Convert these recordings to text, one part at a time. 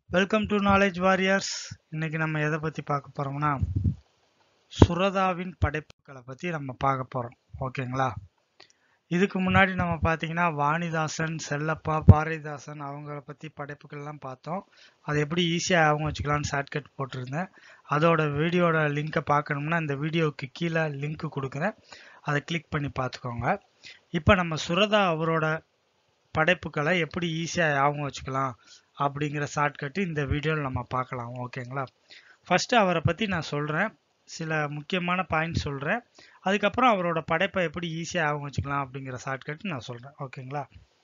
Welcome to knowledge warriors இன்னைக்கு நம்ம எதை பத்தி பார்க்க போறோம்னா சுரதாவின் படைப்புகளை பத்தி நம்ம பார்க்க போறோம் ஓகேங்களா இதுக்கு முன்னாடி நம்ம பார்த்தீங்கன்னா வாணிதாசன் செல்லப்பா பாரதிதாசன் அவங்கள பத்தி படைப்புகள்லாம் பார்த்தோம் அது எப்படி ஈஸியாக அவங்க வச்சுக்கலாம்னு ஷார்ட்கட் போட்டிருந்தேன் அதோட வீடியோட லிங்கை பார்க்கணும்னா இந்த வீடியோவுக்கு கீழே லிங்க் கொடுக்குறேன் அதை கிளிக் பண்ணி பார்த்துக்கோங்க இப்போ நம்ம சுரதா அவரோட படைப்புகளை எப்படி ஈஸியாக ஞாபகம் வச்சுக்கலாம் அப்படிங்கிற ஷார்ட்கட்டு இந்த வீடியோவில் நம்ம பார்க்கலாம் ஓகேங்களா ஃபர்ஸ்ட் அவரை பற்றி நான் சொல்கிறேன் சில முக்கியமான பாயிண்ட் சொல்கிறேன் அதுக்கப்புறம் அவரோட படைப்பை எப்படி ஈஸியாக ஞாபகம் வச்சுக்கலாம் அப்படிங்கிற ஷார்ட்கட் நான் சொல்கிறேன் ஓகேங்களா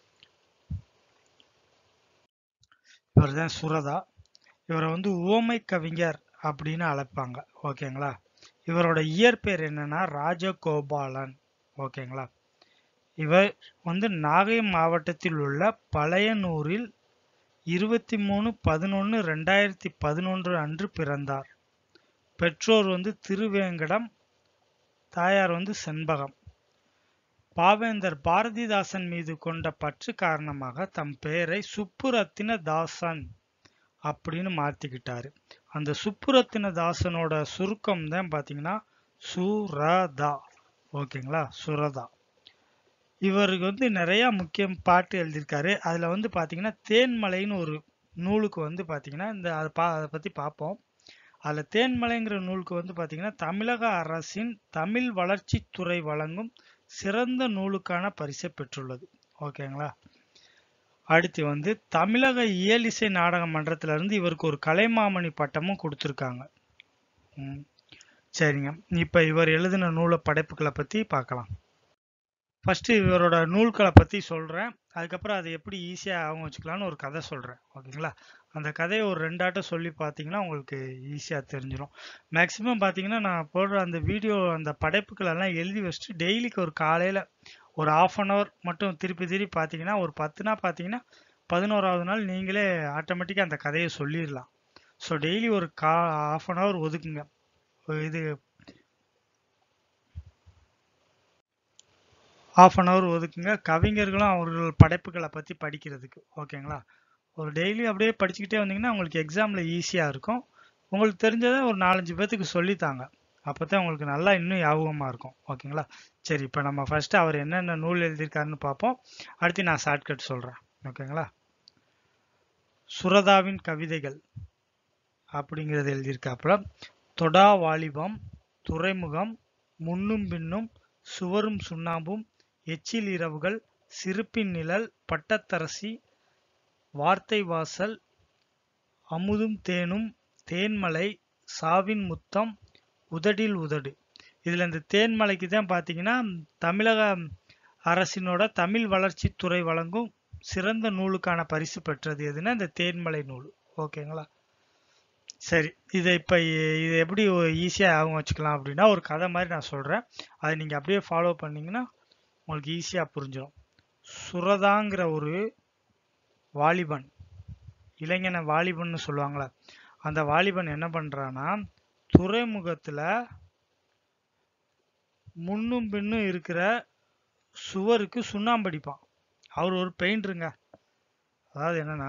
இவர் தான் சுரதா இவரை வந்து ஓமை கவிஞர் அப்படின்னு அழைப்பாங்க ஓகேங்களா இவரோட இயற்பெயர் என்னன்னா ராஜகோபாலன் ஓகேங்களா இவர் வந்து நாகை மாவட்டத்தில் உள்ள பழையனூரில் இருபத்தி மூணு பதினொன்று ரெண்டாயிரத்தி பதினொன்று அன்று பிறந்தார் பெற்றோர் வந்து திருவேங்கடம் தாயார் வந்து செண்பகம் பாவேந்தர் பாரதிதாசன் மீது கொண்ட பற்று காரணமாக தம் பெயரை சுப்புரத்தின தாசன் அப்படின்னு மாத்திக்கிட்டாரு அந்த சுப்புரத்தின தாசனோட சுருக்கம் தான் பாத்தீங்கன்னா சுரதா ஓகேங்களா சுரதா இவருக்கு வந்து நிறைய முக்கிய பாட்டு எழுதியிருக்காரு அதுல வந்து பாத்தீங்கன்னா தேன்மலைன்னு ஒரு நூலுக்கு வந்து பாத்தீங்கன்னா இந்த அதை பா அதை பத்தி பார்ப்போம் அதுல தேன்மலைங்கிற நூலுக்கு வந்து பாத்தீங்கன்னா தமிழக அரசின் தமிழ் வளர்ச்சித்துறை வழங்கும் சிறந்த நூலுக்கான பரிசை பெற்றுள்ளது ஓகேங்களா அடுத்து வந்து தமிழக இயலிசை நாடக மன்றத்துல இருந்து இவருக்கு ஒரு கலைமாமணி பட்டமும் கொடுத்துருக்காங்க ம். சரிங்க இப்ப இவர் எழுதின நூலை படைப்புகளை பத்தி பார்க்கலாம் ஃபர்ஸ்ட் இவரோட நூல்களை பத்தி சொல்றேன் அதுக்கப்புறம் அதை எப்படி ஈஸியா அவங்க வச்சுக்கலாம்னு ஒரு கதை சொல்றேன் ஓகேங்களா அந்த கதையை ஒரு ரெண்டாட்டம் சொல்லி பார்த்தீங்கன்னா உங்களுக்கு ஈஸியா தெரிஞ்சிடும் மேக்சிமம் பார்த்தீங்கன்னா நான் போடுற அந்த வீடியோ அந்த படைப்புகள் எல்லாம் எழுதி வச்சுட்டு டெய்லிக்கு ஒரு காலையில ஒரு ஆஃப் அன் ஹவர் மட்டும் திருப்பி திருப்பி பார்த்தீங்கன்னா ஒரு பத்துனா பார்த்தீங்கன்னா பதினோராவது நாள் நீங்களே ஆட்டோமேட்டிக்காக அந்த கதையை சொல்லிடலாம் ஸோ டெய்லி ஒரு கா ஆஃப் அன் ஹவர் ஒதுக்குங்க ஒரு இது ஆஃப் அன் ஹவர் ஒதுக்குங்க கவிஞர்களும் அவர்கள் படைப்புகளை பற்றி படிக்கிறதுக்கு ஓகேங்களா ஒரு டெய்லி அப்படியே படிச்சுக்கிட்டே வந்தீங்கன்னா உங்களுக்கு எக்ஸாமில் ஈஸியாக இருக்கும் உங்களுக்கு தெரிஞ்சதை ஒரு நாலஞ்சு பேர்த்துக்கு சொல்லித்தாங்க அப்போ தான் உங்களுக்கு நல்லா இன்னும் ஞாபகமாக இருக்கும் ஓகேங்களா சரி இப்போ நம்ம ஃபர்ஸ்ட் அவர் என்னென்ன நூல் எழுதியிருக்காருன்னு பார்ப்போம் அடுத்து நான் ஷார்ட்கட் சொல்கிறேன் ஓகேங்களா சுரதாவின் கவிதைகள் அப்படிங்கிறது எழுதியிருக்காப்புல தொடா வாலிபம் துறைமுகம் முன்னும் பின்னும் சுவரும் சுண்ணாம்பும் எச்சில் இரவுகள் சிறுப்பின் நிழல் பட்டத்தரசி வார்த்தை வாசல் அமுதும் தேனும் தேன்மலை சாவின் முத்தம் உதடில் உதடு இதுல இந்த தேன்மலைக்கு தான் பாத்தீங்கன்னா தமிழக அரசினோட தமிழ் வளர்ச்சித்துறை வழங்கும் சிறந்த நூலுக்கான பரிசு பெற்றது எதுன்னா இந்த தேன்மலை நூல் ஓகேங்களா சரி இதை இப்போ இதை எப்படி ஈஸியாக ஆகும் வச்சுக்கலாம் அப்படின்னா ஒரு கதை மாதிரி நான் சொல்கிறேன் அதை நீங்கள் அப்படியே ஃபாலோ பண்ணீங்கன்னா உங்களுக்கு ஈஸியாக புரிஞ்சிடும் சுரதாங்கிற ஒரு வாலிபன் இளைஞனை வாலிபன்னு சொல்லுவாங்களே அந்த வாலிபன் என்ன பண்ணுறான்னா துறைமுகத்தில் முன்னும் பின்னும் இருக்கிற சுவருக்கு சுண்ணாம்படிப்பான் அவர் ஒரு பெயிண்டருங்க அதாவது என்னன்னா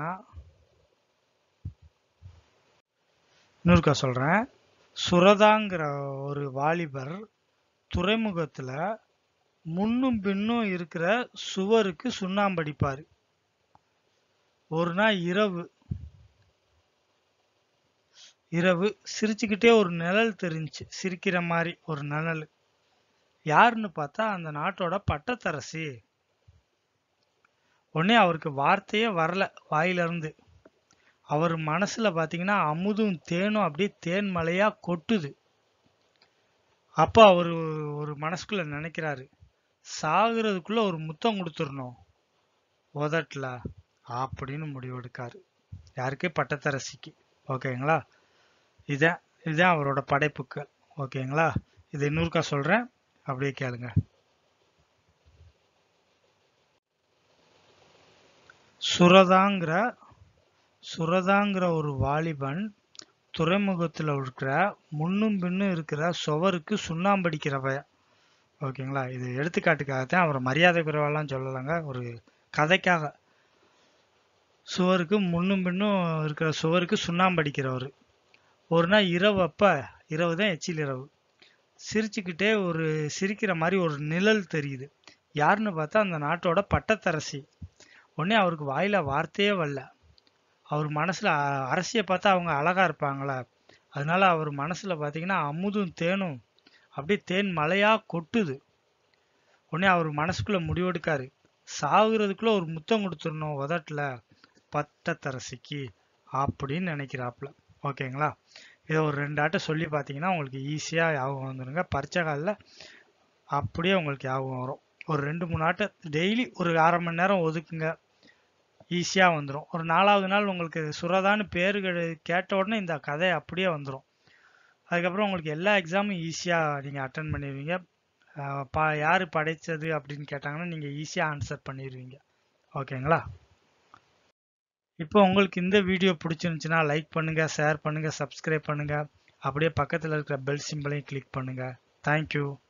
இன்னொருக்கா சொல்றேன் சுரதாங்கிற ஒரு வாலிபர் துறைமுகத்துல முன்னும் பின்னும் இருக்கிற சுவருக்கு சுண்ணாம்படிப்பாரு ஒரு நாள் இரவு இரவு சிரிச்சுக்கிட்டே ஒரு நிழல் தெரிஞ்சுச்சு சிரிக்கிற மாதிரி ஒரு நிழல் யாருன்னு பார்த்தா அந்த நாட்டோட பட்டத்தரசி உடனே அவருக்கு வார்த்தையே வரல வாயில இருந்து அவர் மனசுல பாத்தீங்கன்னா அமுதும் தேனும் அப்படியே தேன் மலையா கொட்டுது அப்ப அவரு ஒரு மனசுக்குள்ள நினைக்கிறாரு சாகுறதுக்குள்ள ஒரு முத்தம் கொடுத்துடணும் உதட்டல அப்படின்னு முடிவெடுக்காரு யாருக்கு பட்டத்தரசிக்கு ஓகேங்களா இதான் இதுதான் அவரோட படைப்புக்கள் ஓகேங்களா இது இன்னொருக்கா சொல்றேன் அப்படியே கேளுங்க சுரதாங்கிற சுரதாங்கிற ஒரு வாலிபன் துறைமுகத்துல இருக்கிற முன்னும் பின்னும் இருக்கிற சுவருக்கு சுண்ணாம்படிக்கிறவ ஓகேங்களா இது எடுத்துக்காட்டுக்காகத்தான் அவரை மரியாதை குறைவாலாம் சொல்லலைங்க ஒரு கதைக்காக சுவருக்கு முன்னும் பின்னும் இருக்கிற சுவருக்கு சுண்ணாம்பு அடிக்கிறவர் ஒரு நாள் இரவு அப்ப இரவு தான் எச்சில் இரவு சிரிச்சுக்கிட்டே ஒரு சிரிக்கிற மாதிரி ஒரு நிழல் தெரியுது யாருன்னு பார்த்தா அந்த நாட்டோட பட்டத்தரசி உடனே அவருக்கு வாயில வார்த்தையே வரல அவர் மனசுல அ- அரசியை பார்த்தா அவங்க அழகா இருப்பாங்களா அதனால அவர் மனசுல பாத்தீங்கன்னா அமுதும் தேனும் அப்படியே தேன் மலையா கொட்டுது உடனே அவர் மனசுக்குள்ள முடிவெடுக்காரு சாகுறதுக்குள்ள ஒரு முத்தம் கொடுத்துடணும் உதட்டுல பட்டத்தரசிக்கு அப்படின்னு நினைக்கிறாப்புல ஓகேங்களா இதை ஒரு ரெண்டு ஆட்டை சொல்லி பார்த்தீங்கன்னா உங்களுக்கு ஈஸியாக ஞாபகம் வந்துருங்க பரிச்சை காலில் அப்படியே உங்களுக்கு ஞாபகம் வரும் ஒரு ரெண்டு மூணு ஆட்டை டெய்லி ஒரு அரை மணி நேரம் ஒதுக்குங்க ஈஸியாக வந்துடும் ஒரு நாலாவது நாள் உங்களுக்கு சுரதான்னு பேரு கே- கேட்ட உடனே இந்த கதை அப்படியே வந்துடும் அதுக்கப்புறம் உங்களுக்கு எல்லா எக்ஸாமும் ஈஸியாக நீங்கள் அட்டன் பண்ணிடுவீங்க அஹ் பா யார் படைச்சது அப்படின்னு கேட்டாங்கன்னா நீங்கள் ஈஸியாக ஆன்சர் பண்ணிடுவீங்க ஓகேங்களா இப்போ உங்களுக்கு இந்த வீடியோ பிடிச்சிருந்துச்சுன்னா லைக் பண்ணுங்க ஷேர் பண்ணுங்க சப்ஸ்கிரைப் பண்ணுங்க அப்படியே பக்கத்தில் இருக்கிற பெல் சிம்பிளையும் கிளிக் பண்ணுங்க தேங்க்யூ